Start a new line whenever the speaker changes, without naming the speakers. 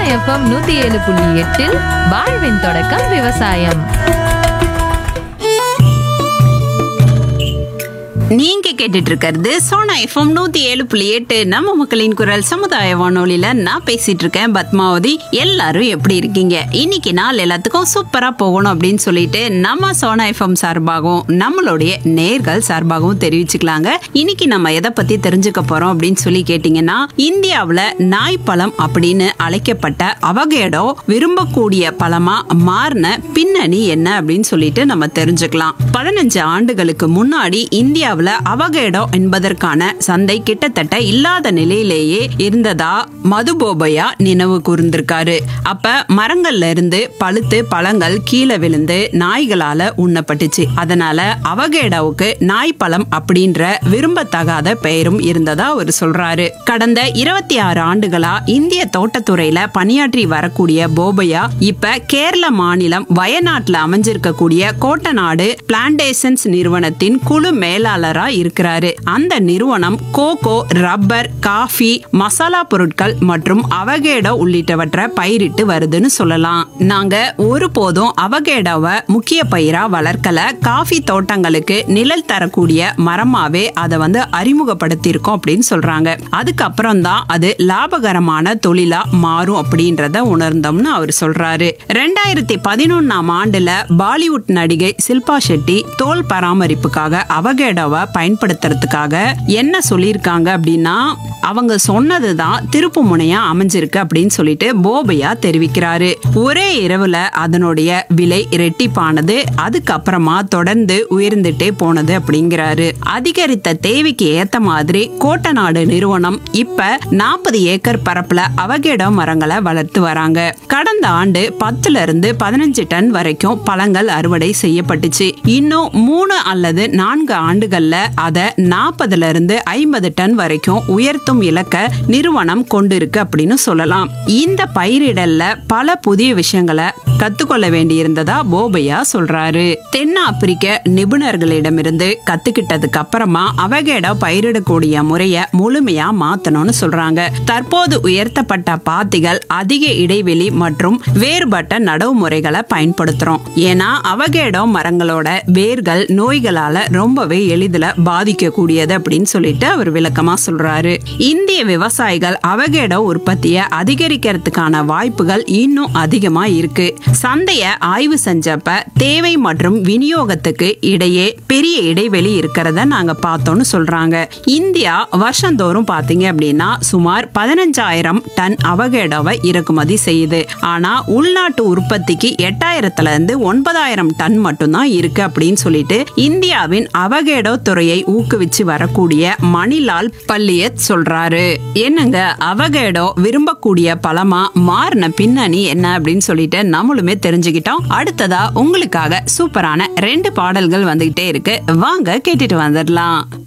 FM நூத்தி ஏழு புள்ளி எட்டில் வாழ்வின் தொடக்கம் விவசாயம்
நீங்க கேட்டுட்டு இருக்கிறது சோனா எஃப்எம் நூத்தி ஏழு புள்ளி எட்டு நம்ம மக்களின் குரல் சமுதாய வானொலியில நான் பேசிட்டு இருக்கேன் பத்மாவதி எல்லாரும் எப்படி இருக்கீங்க இன்னைக்கு நாள் எல்லாத்துக்கும் சூப்பரா போகணும் அப்படின்னு சொல்லிட்டு நம்ம சோனா எஃப்எம் சார்பாகவும் நம்மளுடைய நேர்கள் சார்பாகவும் தெரிவிச்சுக்கலாங்க இன்னைக்கு நம்ம எதை பத்தி தெரிஞ்சுக்க போறோம் அப்படின்னு சொல்லி கேட்டீங்கன்னா இந்தியாவுல நாய்ப்பழம் அப்படின்னு அழைக்கப்பட்ட அவகேடோ விரும்பக்கூடிய பழமா மாறின பின்னணி என்ன அப்படின்னு சொல்லிட்டு நம்ம தெரிஞ்சுக்கலாம் பதினஞ்சு ஆண்டுகளுக்கு முன்னாடி இந்தியாவுல அவகேடோ என்பதற்கான சந்தை கிட்டத்தட்ட இல்லாத நிலையிலேயே இருந்ததா மதுபோபையா நினைவு கூர்ந்திருக்காரு அப்ப மரங்கள்ல இருந்து பழுத்து பழங்கள் கீழே விழுந்து நாய்களால உண்ணப்பட்டுச்சு அதனால அவகேடோவுக்கு நாய்ப்பழம் அப்படின்ற விரும்பத்தகாத பெயரும் இருந்ததா அவர் சொல்றாரு கடந்த இருபத்தி ஆறு ஆண்டுகளா இந்திய தோட்டத்துறையில பணியாற்றி வரக்கூடிய போபையா இப்ப கேரள மாநிலம் வயநாட்டுல அமைஞ்சிருக்கக்கூடிய கோட்டநாடு பிளான்டேஷன்ஸ் நிறுவனத்தின் குழு மேலாளரா இருக்கிறாரு அந்த நிறுவனம் கோகோ ரப்பர் காஃபி மசாலா பொருட்கள் மற்றும் அவகேடோ உள்ளிட்டவற்றை பயிரிட்டு வருதுன்னு சொல்லலாம் நாங்க ஒருபோதும் அவகேடோவை முக்கிய பயிரா வளர்க்கல காஃபி தோட்டங்களுக்கு நிழல் தரக்கூடிய மரமாவே அதை வந்து அறிமுகப்படுத்தியிருக்கோம் அப்படின்னு சொல்றாங்க அதுக்கப்புறம் தான் அது லாபகரமான தொழிலா மாறும் அப்படின்றத உணர்ந்தோம்னு அவர் சொல்றாரு ரெண்டாயிரத்தி பதினொன்னாம் ஆண்டுல பாலிவுட் நடிகை சில்பா ஷெட்டி தோல் பராமரிப்புக்காக அவகேடோவை பயன்படுத்துறதுக்காக என்ன சொல்லியிருக்காங்க அப்படின்னா அவங்க சொன்னதுதான் திருப்பு முனையா அமைஞ்சிருக்கு அப்படின்னு சொல்லிட்டு போபையா தெரிவிக்கிறாரு ஒரே இரவுல அதனுடைய விலை இரட்டிப்பானது அதுக்கப்புறமா தொடர்ந்து உயர்ந்துட்டே போனது அப்படிங்கிறாரு அதிகரித்த தேவைக்கு ஏத்த மாதிரி கோட்டநாடு நிறுவனம் இப்ப நாற்பது ஏக்கர் பரப்புல அவகேடோ மரங்களை வளர்த்து வராங்க கடந்த ஆண்டு பத்துல இருந்து பதினஞ்சு டன் வரைக்கும் பழங்கள் அறுவடை செய்யப்பட்டுச்சு இன்னும் மூணு அல்லது நான்கு ஆண்டுகள்ல அதை நாற்பதுல இருந்து ஐம்பது டன் வரைக்கும் உயர்த்தும் இலக்க நிறுவனம் கொண்டிருக்கு அப்படின்னு சொல்லலாம் இந்த பயிரிடல்ல பல புதிய விஷயங்களை கத்துக்கொள்ள வேண்டியிருந்ததா போபையா சொல்றாரு தென்னாப்பிரிக்க நிபுணர்களிடமிருந்து கத்துக்கிட்டதுக்கு அப்புறமா அவகேடோ பயிரிடக்கூடிய முறைய முழுமையா மாத்தணும்னு சொல்றாங்க தற்போது உயர்த்தப்பட்ட பாத்திகள் அதிக இடைவெளி மற்றும் வேறுபட்ட நடவு முறைகளை பயன்படுத்துறோம் ஏன்னா அவகேடோ மரங்களோட வேர்கள் நோய்களால ரொம்பவே எளிதில் பாதிக்கக்கூடியது அப்படின்னு சொல்லிட்டு அவர் விளக்கமா சொல்றாரு இந்திய விவசாயிகள் அவகேடோ உற்பத்தியை அதிகரிக்கிறதுக்கான வாய்ப்புகள் இன்னும் அதிகமா இருக்கு சந்தைய ஆய்வு செஞ்சப்ப தேவை மற்றும் விநியோகத்துக்கு இடையே பெரிய இடைவெளி இருக்கிறத நாங்க பார்த்தோம்னு சொல்றாங்க இந்தியா வருஷந்தோறும் பாத்தீங்க அப்படின்னா சுமார் பதினஞ்சாயிரம் டன் அவகேடோவை இறக்குமதி செய்யுது ஆனா உள்நாட்டு உற்பத்திக்கு எட்டாயிரத்துல இருந்து ஒன்பதாயிரம் டன் மட்டும்தான் இருக்கு அப்படின்னு சொல்லிட்டு இந்தியாவின் அவகேடோ துறையை ஊக்குவிச்சு வரக்கூடிய மணிலால் பள்ளியத் சொல்றாரு என்னங்க அவகேடோ விரும்பக்கூடிய பழமா மாறின பின்னணி என்ன அப்படின்னு சொல்லிட்டு நம்மளுமே தெரிஞ்சுக்கிட்டோம் அடுத்ததா உங்களுக்காக சூப்பரான ரெண்டு பாடல்கள் வந்துகிட்டே இருக்கு வாங்க கேட்டுட்டு வந்துடலாம்